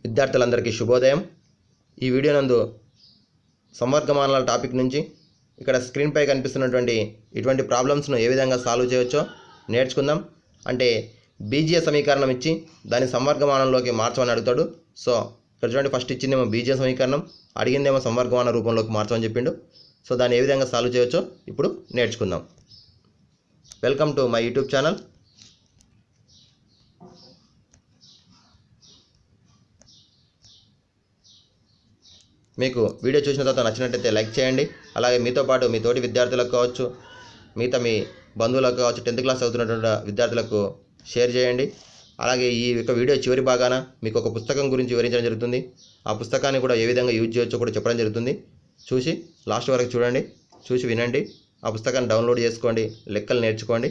విద్యార్థులందరికీ శుభోదయం ఈ వీడియో నందు సంవర్గమానాల టాపిక్ నుంచి ఇక్కడ స్క్రీన్పై కనిపిస్తున్నటువంటి ఇటువంటి ప్రాబ్లమ్స్ను ఏ విధంగా సాల్వ్ చేయవచ్చో నేర్చుకుందాం అంటే బీజీయ సమీకరణం ఇచ్చి దాని సంవర్గమానంలోకి మార్చమని అడుగుతాడు సో ఇక్కడ చూడండి ఫస్ట్ ఇచ్చిందేమో బీజీయ సమీకరణం అడిగిందేమో సంవర్గమాన రూపంలోకి మార్చమని చెప్పిండు సో దాన్ని ఏ విధంగా సాల్వ్ చేయవచ్చో ఇప్పుడు నేర్చుకుందాం welcome to my YouTube channel మీకు వీడియో చూసిన తర్వాత నచ్చినట్టయితే లైక్ చేయండి అలాగే మీతో పాటు మీ తోటి విద్యార్థులకు కావచ్చు మిగతా మీ బంధువులకు కావచ్చు టెన్త్ క్లాస్ చదువుతున్నటువంటి విద్యార్థులకు షేర్ చేయండి అలాగే ఈ యొక్క వీడియో చివరి భాగాన మీకు ఒక పుస్తకం గురించి వివరించడం జరుగుతుంది ఆ పుస్తకాన్ని కూడా ఏ విధంగా యూజ్ చేయొచ్చో కూడా చెప్పడం జరుగుతుంది చూసి లాస్ట్ వరకు చూడండి చూసి వినండి ఆ పుస్తకాన్ని డౌన్లోడ్ చేసుకోండి లెక్కలు నేర్చుకోండి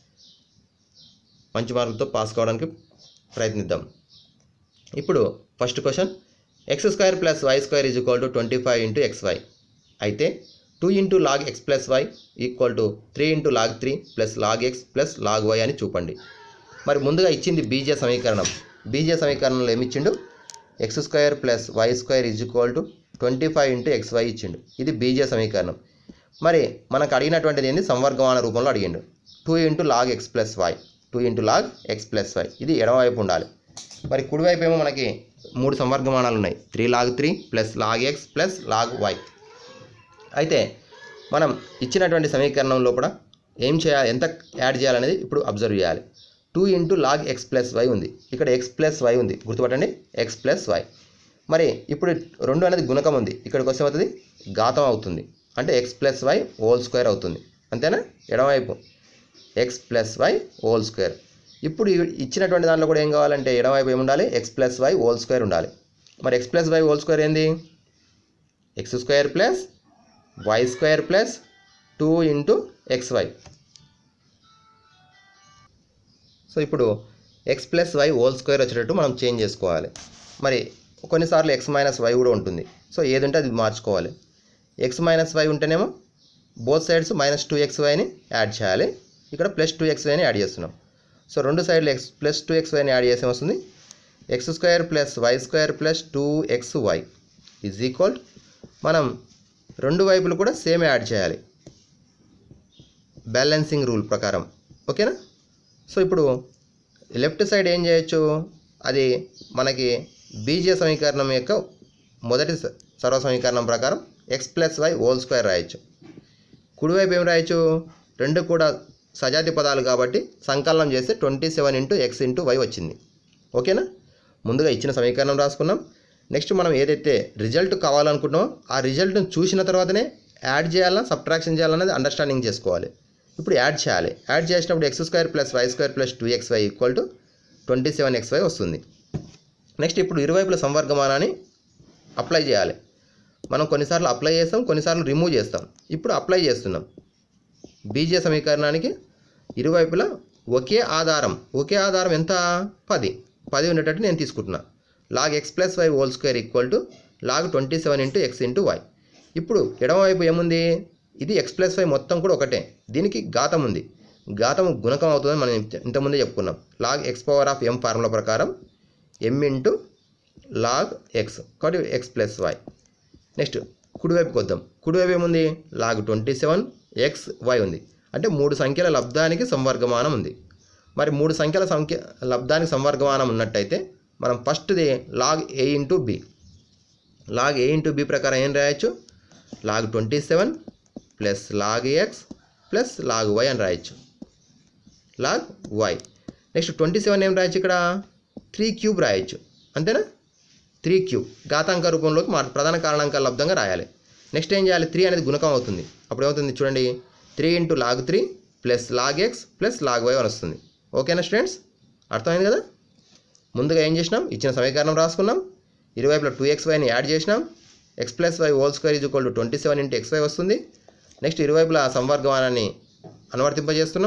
మంచి మార్కులతో పాస్ కావడానికి ప్రయత్నిద్దాం ఇప్పుడు first question x square plus y square is equal to twenty five into x y అయితే two into log x plus y equal to three into log three plus log x plus log y అని చూపండి మరి ముందుగా ఇచ్చింది బీజే సమీకరణం బీజే సమీకరణంలో ఏమి ఇచ్చిండు x square plus y square is equal to twenty five into x y ఇచ్చిండు ఇది బీజే సమీకరణం మరి మనకు అడిగినటువంటిది ఏంది సంవర్గమాన రూపంలో అడిగిండు two into log x plus y two into log x plus y ఇది ఎడమవైపు ఉండాలి మరి కుడివైపు ఏమో మనకి మూడు సంవర్గమానాలు ఉన్నాయి three log three plus log x plus log y అయితే మనం ఇచ్చినటువంటి సమీకరణం లోపల ఏం చేయాలి ఎంత యాడ్ చేయాలనేది ఇప్పుడు అబ్జర్వ్ చేయాలి two into log x plus y ఉంది ఇక్కడ ఎక్స్ ప్లస్ వై ఉంది గుర్తుపట్టండి ఎక్స్ ప్లస్ వై మరి ఇప్పుడు రెండు అనేది గుణకం ఉంది ఇక్కడికి వస్తే అవుతుంది ఘాతం అవుతుంది అంటే x plus y whole square అవుతుంది అంతేనా ఎడమవైపు x plus y whole square ఇప్పుడు ఇ- ఇచ్చినటువంటి దాంట్లో కూడా ఏం కావాలంటే ఎడమవైపు ఏమి ఉండాలి x plus y whole square ఉండాలి మరి x plus y whole square ఏంది x square plus y square plus two into x y so ఇప్పుడు x plus y whole square వచ్చేటట్టు మనం చేంజ్ చేసుకోవాలి మరి కొన్నిసార్లు ఎక్స్ మైనస్ వై కూడా ఉంటుంది సో ఏది ఉంటే అది మార్చుకోవాలి ఎక్స్ మైనస్ వై ఉంటేనేమో both sides minus two x వైని యాడ్ చేయాలి ఇక్కడ ప్లస్ టూ ఎక్స్ వైని యాడ్ చేస్తున్నాం సో రెండు సైడ్లు ఎక్స్ ప్లస్ టూ ఎక్స్ వైని యాడ్ చేసే వస్తుంది x square plus y square plus two x y is equal మనం రెండు వైపులు కూడా సేమ్ యాడ్ చేయాలి బ్యాలెన్సింగ్ రూల్ ప్రకారం ఓకేనా సో ఇప్పుడు లెఫ్ట్ సైడ్ ఏం చేయొచ్చు అది మనకి బీజీయ సమీకరణం యొక్క మొదటి స- సర్వ సమీకరణం ప్రకారం x plus y whole square రాయొచ్చు కుడివైపు ఏం రాయొచ్చు రెండు కూడా సజాతి పదాలు కాబట్టి సంకలనం చేస్తే twenty seven into x into y వచ్చింది ఓకేనా ముందుగా ఇచ్చిన సమీకరణం రాసుకున్నాం నెక్స్ట్ మనం ఏదైతే రిజల్ట్ కావాలనుకుంటున్నామో ఆ రిజల్ట్ని చూసిన తర్వాతనే యాడ్ చేయాలన్నా సబ్ట్రాక్షన్ చేయాలన్నది అండర్స్టాండింగ్ చేసుకోవాలి ఇప్పుడు యాడ్ చేయాలి యాడ్ చేసినప్పుడు x square plus y square plus two x y equal to twenty seven x y వస్తుంది నెక్స్ట్ ఇప్పుడు ఇరువైపుల సంవర్గమానాన్ని అప్లై చేయాలి మనం కొన్నిసార్లు అప్లై చేస్తాం కొన్నిసార్లు రిమూవ్ చేస్తాం ఇప్పుడు అప్లై చేస్తున్నాం బీజీయ సమీకరణానికి ఇరువైపులా ఒకే ఆధారం ఒకే ఆధారం ఎంత పది పది ఉండేటట్టు నేను తీసుకుంటున్నా log x plus y whole square equal to log twenty seven into x into y ఇప్పుడు ఎడమవైపు ఏముంది ఇది ఎక్స్ ప్లస్ వై మొత్తం కూడా ఒకటే దీనికి ఘాతం ఉంది ఘాతం గుణకం అవుతుందని మనం ఇంత- ఇంతకుముందే చెప్పుకున్నాం log x power of m formula ప్రకారం ఎం ఇంటూ లాగ్ ఎక్స్ కాబట్టి ఎక్స్ ప్లస్ వై నెక్స్ట్ కుడివైపుకి వద్దాం కుడివైపు ఏముంది log twenty seven x y ఉంది అంటే మూడు సంఖ్యల లబ్ధానికి సంవర్గమానం ఉంది మరి మూడు సంఖ్యల సంఖ్య లబ్ధానికి సంవర్గమానం ఉన్నట్టయితే మనం ఫస్ట్ది log a into b log a into b ప్రకారం ఏం రాయొచ్చు log twenty seven plus log x plus log y అని రాయొచ్చు log y next twenty seven ఏం రాయొచ్చు ఇక్కడ త్రీ క్యూబ్ రాయొచ్చు అంతేనా త్రీ క్యూబ్ ఘాతాంక రూపంలోకి మా ప్రధాన కారణాంక లబ్ధంగా రాయాలి నెక్స్ట్ ఏం చేయాలి త్రీ అనేది గుణకం అవుతుంది అప్పుడు ఏమవుతుంది చూడండి three into log three plus log x plus log y అని వస్తుంది ఓకేనా స్టూడెంట్స్ అర్థమైంది కదా ముందుగా ఏం చేసినాం ఇచ్చిన సమీకరణం రాసుకున్నాం ఇరువైపులో టూ ఎక్స్ వైని యాడ్ చేసినాం x plus y whole square is equal to twenty seven into x y వస్తుంది నెక్స్ట్ ఇరువైపుల సంవర్గమానాన్ని అనువర్తింపజేస్తున్నాం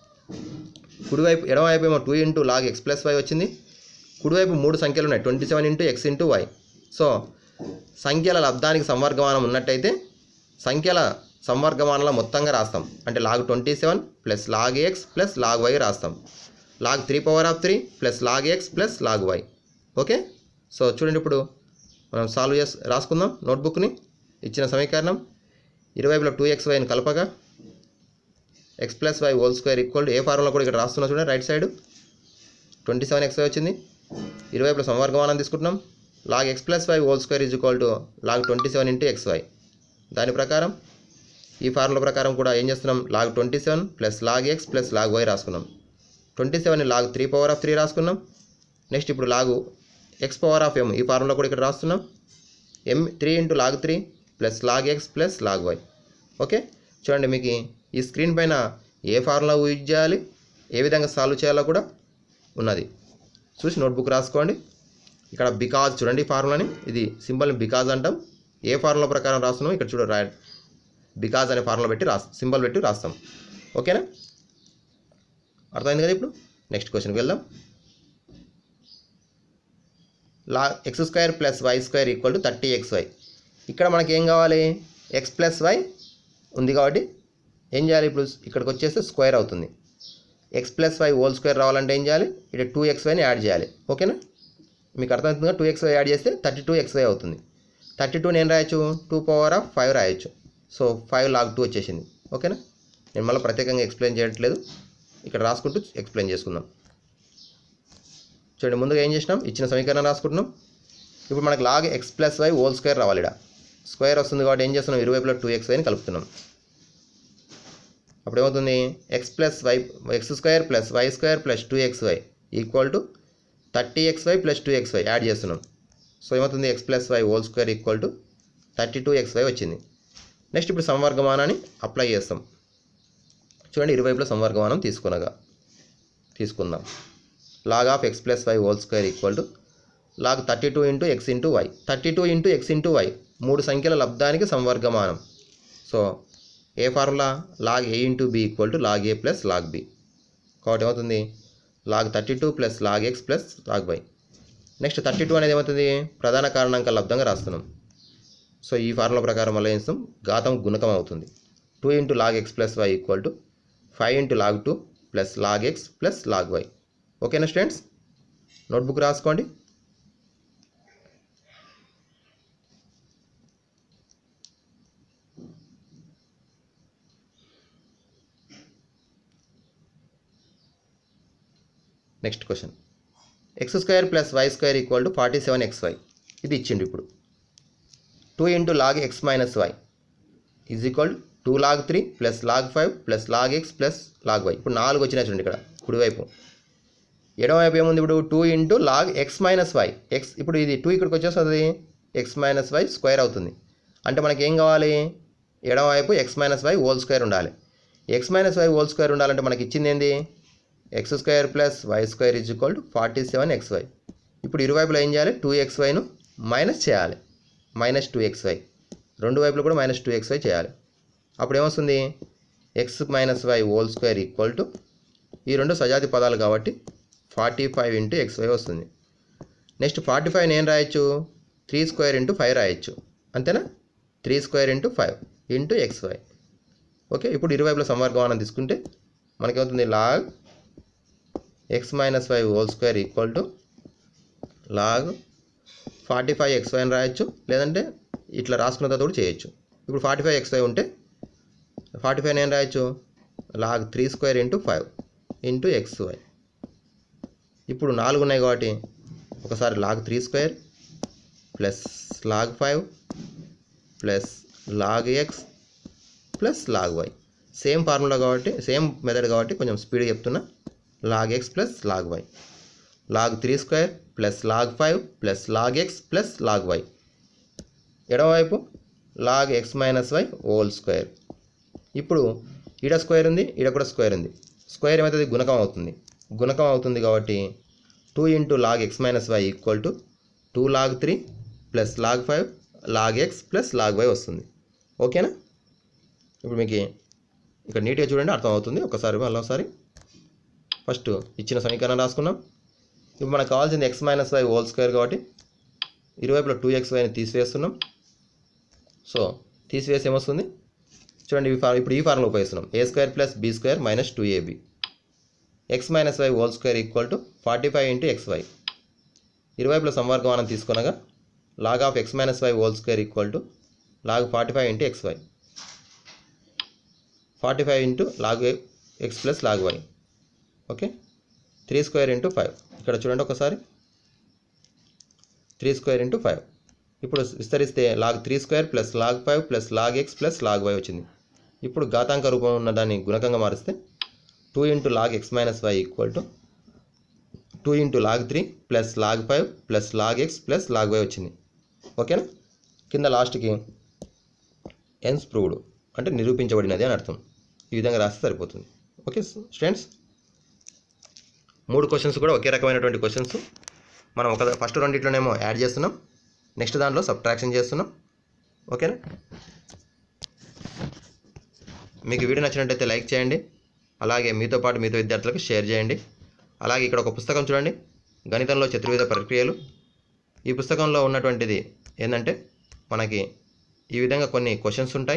కుడివైపు ఎడమవైపు ఏమో two into log x plus y వచ్చింది కుడివైపు మూడు సంఖ్యలు ఉన్నాయి twenty seven into x into y so సంఖ్యల లబ్ధానికి సంవర్గమానం ఉన్నట్టయితే సంఖ్యల సంవర్గమానంలో మొత్తంగా రాస్తాం అంటే log twenty seven plus log x plus log y రాస్తాం log three power of three plus log x plus log y okay so చూడండి ఇప్పుడు మనం సాల్వ్ చేసి రాసుకుందాం నోట్బుక్ని ఇచ్చిన సమీకరణం ఇరువైపులా టూ ఎక్స్ వైని కలపగా x plus y whole square equal ఏ ఫార్ములా కూడా ఇక్కడ రాస్తున్నా చూడండి right side twenty seven x y వచ్చింది ఇరువైపులా సంవర్గమానం తీసుకుంటున్నాం log x plus y whole square is equal to log twenty seven into x y దాని ప్రకారం ఈ ఫార్ములా ప్రకారం కూడా ఏం చేస్తున్నాం log twenty seven plus log x plus log y రాసుకున్నాం twenty seven log three power of three రాసుకున్నాం next ఇప్పుడు లాగు ఎక్స్ పవర్ ఆఫ్ ఎం ఈ ఫార్ములా కూడా ఇక్కడ రాస్తున్నాం m three into log three plus log x plus log y okay చూడండి మీకు ఈ స్క్రీన్ పైన ఏ ఫార్ములా యూజ్ చేయాలి ఏ విధంగా సాల్వ్ చేయాలో కూడా ఉన్నది చూసి నోట్బుక్ రాసుకోండి ఇక్కడ బికాజ్ చూడండి ఈ ఫార్ములాని ఇది సింబల్ని బికాజ్ అంటాం ఏ ఫార్ములా ప్రకారం రాస్తున్నాం ఇక్కడ చూడ రా బికాజ్ అనే ఫార్ములా పెట్టి రాస్ సింబల్ పెట్టి రాస్తాం ఓకేనా అర్థమైంది కదా ఇప్పుడు నెక్స్ట్ క్వశ్చన్కి వెళ్దాం లా x square plus y square equal to thirty x y ఇక్కడ మనకి ఏం కావాలి ఎక్స్ ప్లస్ వై ఉంది కాబట్టి ఏం చేయాలి ఇప్పుడు ఇక్కడికి వచ్చేస్తే స్క్వేర్ అవుతుంది x plus y whole square రావాలంటే ఏం చేయాలి ఇక్కడ టూ ఎక్స్ వైని యాడ్ చేయాలి ఓకేనా మీకు అర్థమవుతుందిగా టూ ఎక్స్ వై యాడ్ చేస్తే థర్టీ టూ ఎక్స్ వై అవుతుంది థర్టీ టూ నేను రాయొచ్చు టూ పవర్ ఆఫ్ ఫైవ్ రాయొచ్చు సో ఫైవ్ లాగ్ టూ వచ్చేసింది ఓకేనా నేను మళ్ళీ ప్రత్యేకంగా ఎక్స్ప్లెయిన్ చేయట్లేదు ఇక్కడ రాసుకుంటూ ఎక్స్ప్లెయిన్ చేసుకుందాం చూడండి ముందుగా ఏం చేసినాం ఇచ్చిన సమీకరణం రాసుకుంటున్నాం ఇప్పుడు మనకు log x plus y whole square రావాలి ఇక్కడ స్క్వేర్ వస్తుంది కాబట్టి ఏం చేస్తున్నాం ఇరువైపులో టూ ఎక్స్ వైని కలుపుతున్నాం అప్పుడు ఏమవుతుంది x plus y x square plus y square plus two x y equal to thirty x y plus two x y add చేస్తున్నాం సో ఏమవుతుంది x plus y whole square equal to thirty two x y వచ్చింది next ఇప్పుడు సంవర్గమానాన్ని apply చేస్తాం చూడండి ఇరువైపులో సంవర్గమానం తీసుకునగా తీసుకుందాం log of x plus y whole square equal to log thirty two into x into y thirty two into x into y మూడు సంఖ్యల లబ్ధానికి సంవర్గమానం సో ఏ formula log a into b equal to log a plus log b కాబట్టి ఏమవుతుంది log thirty two plus log x plus log y next thirty two అనేది ఏమవుతుంది ప్రధాన కారణాంక లబ్ధంగా రాస్తున్నాం సో ఈ ఫార్ములా ప్రకారం వల్ల ఏం చేస్తాం ఘాతం గుణకం అవుతుంది two into log x plus y equal to five into log two plus log x plus log y ఓకేనా స్టూడెంట్స్ నోట్బుక్ రాసుకోండి next question x square plus y square equal to forty seven x y ఇది ఇచ్చిండు ఇప్పుడు two into log x minus y is equal to log three plus log five plus log x plus log y ఇప్పుడు నాలుగు వచ్చినాయి చూడండి ఇక్కడ కుడివైపు ఎడమవైపు ఏముంది ఇప్పుడు two into log x minus y x ఇప్పుడు ఇది టూ ఇక్కడికి వచ్చేస్తుంది ఎక్స్ మైనస్ వై స్క్వేర్ అవుతుంది అంటే మనకి ఏం కావాలి ఎడమవైపు x minus y whole square ఉండాలి x minus y whole square ఉండాలంటే మనకి ఇచ్చింది ఏంది x square plus y square is equal to forty seven x y ఇప్పుడు ఇరువైపులో ఏం చేయాలి టూ ఎక్స్ వైను మైనస్ చేయాలి మైనస్ టూ ఎక్స్ వై రెండు వైపులు కూడా మైనస్ టూ ఎక్స్ వై చేయాలి అప్పుడు ఏమొస్తుంది x minus y whole square equal to ఈ రెండు సజాతి పదాలు కాబట్టి forty five into x y వస్తుంది నెక్స్ట్ ఫార్టీ ఫైవ్ నేను రాయొచ్చు త్రీ స్క్వేర్ ఇంటూ ఫైవ్ రాయొచ్చు అంతేనా three square into five into x y okay ఇప్పుడు ఇరువైపుల సంవర్గమానం తీసుకుంటే మనకేమవుతుంది log x minus five whole square equal to log forty five x y అని రాయొచ్చు లేదంటే ఇట్లా రాసుకున్న తర్వాత కూడా చేయొచ్చు ఇప్పుడు ఫార్టీ ఫైవ్ ఎక్స్ వై ఉంటే ఫార్టీ ఫైవ్ నేను రాయొచ్చు log three square into five into x y ఇప్పుడు నాలుగు ఉన్నాయి కాబట్టి ఒకసారి log three square plus log five plus log x plus log y same formula కాబట్టి సేమ్ మెథడ్ కాబట్టి కొంచెం స్పీడ్ చెప్తున్నా log x plus log y log three square plus log five plus log x plus log y ఎడమవైపు log x minus y whole square ఇప్పుడు ఈడ square ఉంది ఈడ కూడా స్క్వేర్ ఉంది స్క్వేర్ ఏమవుతుంది గుణకం అవుతుంది గుణకం అవుతుంది కాబట్టి two into log x minus y equal to two log three plus log five log x plus log y వస్తుంది ఓకేనా ఇప్పుడు మీకు ఇక్కడ నీట్గా చూడండి అర్థమవుతుంది ఒకసారి మళ్ళీ ఒకసారి ఫస్ట్ ఇచ్చిన సమీకరణం రాసుకున్నాం ఇప్పుడు మనకు కావాల్సింది x minus y whole square కాబట్టి ఇరువైపులో టూ ఎక్స్ వైని తీసివేస్తున్నాం సో తీసివేసి ఏమొస్తుంది చూడండి ఈ ఫార్ ఇప్పుడు ఈ ఫార్ములా ఉపయోగిస్తున్నాం a square plus b square minus two a b x minus y whole square equal to forty five into x y ఇరువైపుల సంవర్గమానం తీసుకొనగా log of x minus y whole square equal to log forty five into x y forty five into log x plus log y okay three square into five ఇక్కడ చూడండి ఒకసారి three square into five ఇప్పుడు విస్తరిస్తే log three square plus log five plus log x plus log y వచ్చింది ఇప్పుడు ఘాతాంక రూపంలో ఉన్న దాన్ని గుణకంగా మారిస్తే two into log x minus y equal to two into log three plus log five plus log x plus log y వచ్చింది ఓకేనా కింద లాస్ట్కి ఎన్స్ ప్రూవ్డ్ అంటే నిరూపించబడినది అని అర్థం ఈ విధంగా రాస్తే సరిపోతుంది ఓకే స్టూడెంట్స్ మూడు క్వశ్చన్స్ కూడా ఒకే రకమైనటువంటి క్వశ్చన్స్ మనం ఒక ఫస్ట్ రెండిట్లోనేమో యాడ్ చేస్తున్నాం నెక్స్ట్ దాంట్లో సబ్ట్రాక్షన్ చేస్తున్నాం ఓకేనా మీకు వీడియో నచ్చినట్టయితే లైక్ చేయండి అలాగే మీతో పాటు మీతో విద్యార్థులకు షేర్ చేయండి అలాగే ఇక్కడ ఒక పుస్తకం చూడండి గణితంలో చతుర్విధ ప్రక్రియలు ఈ పుస్తకంలో ఉన్నటువంటిది ఏంటంటే మనకి ఈ విధంగా కొన్ని క్వశ్చన్స్ ఉంటాయి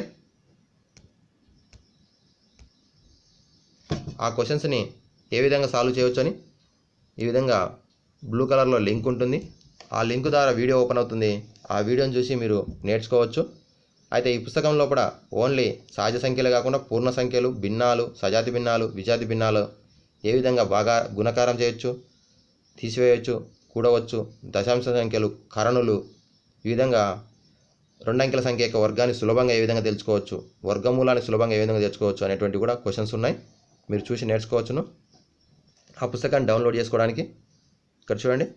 ఆ క్వశ్చన్స్ని ఏ విధంగా సాల్వ్ చేయవచ్చు అని ఈ విధంగా బ్లూ కలర్లో లింక్ ఉంటుంది ఆ లింక్ ద్వారా వీడియో ఓపెన్ అవుతుంది ఆ వీడియోని చూసి మీరు నేర్చుకోవచ్చు అయితే ఈ పుస్తకం లోపల ఓన్లీ సహజ సంఖ్యలు కాకుండా పూర్ణ సంఖ్యలు భిన్నాలు సజాతి భిన్నాలు విజాతి భిన్నాలు ఏ విధంగా బాగా గుణకారం చేయొచ్చు తీసివేయచ్చు కూడవచ్చు దశాంశ సంఖ్యలు కరణులు ఈ విధంగా రెండంకెల సంఖ్య యొక్క వర్గాన్ని సులభంగా ఏ విధంగా తెలుసుకోవచ్చు వర్గమూలాన్ని సులభంగా ఏ విధంగా తెలుసుకోవచ్చు అనేటువంటి కూడా క్వశ్చన్స్ ఉన్నాయి మీరు చూసి నేర్చుకోవచ్చును ఆ పుస్తకాన్ని డౌన్లోడ్ చేసుకోవడానికి ఇక్కడ చూడండి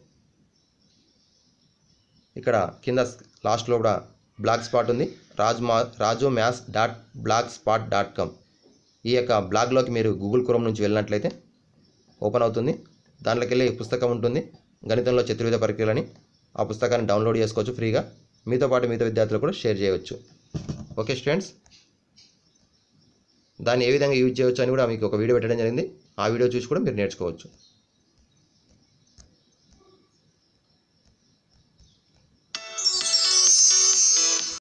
ఇక్కడ కింద లాస్ట్లో కూడా బ్లాగ్ స్పాట్ ఉంది రాజ్ మా Raju maths dot blog spot dot com ఈ యొక్క బ్లాగ్లోకి మీరు గూగుల్ క్రోమ్ నుంచి వెళ్ళినట్లయితే ఓపెన్ అవుతుంది దాంట్లోకి వెళ్ళి పుస్తకం ఉంటుంది గణితంలో చతుర్విధ ప్రక్రియలని ఆ పుస్తకాన్ని డౌన్లోడ్ చేసుకోవచ్చు ఫ్రీగా మీతో పాటు మిగతా విద్యార్థులు కూడా షేర్ చేయవచ్చు ఓకే స్టూడెంట్స్ దాన్ని ఏ విధంగా యూజ్ చేయవచ్చు అని కూడా మీకు ఒక వీడియో పెట్టడం జరిగింది ఆ వీడియో చూసి కూడా మీరు నేర్చుకోవచ్చు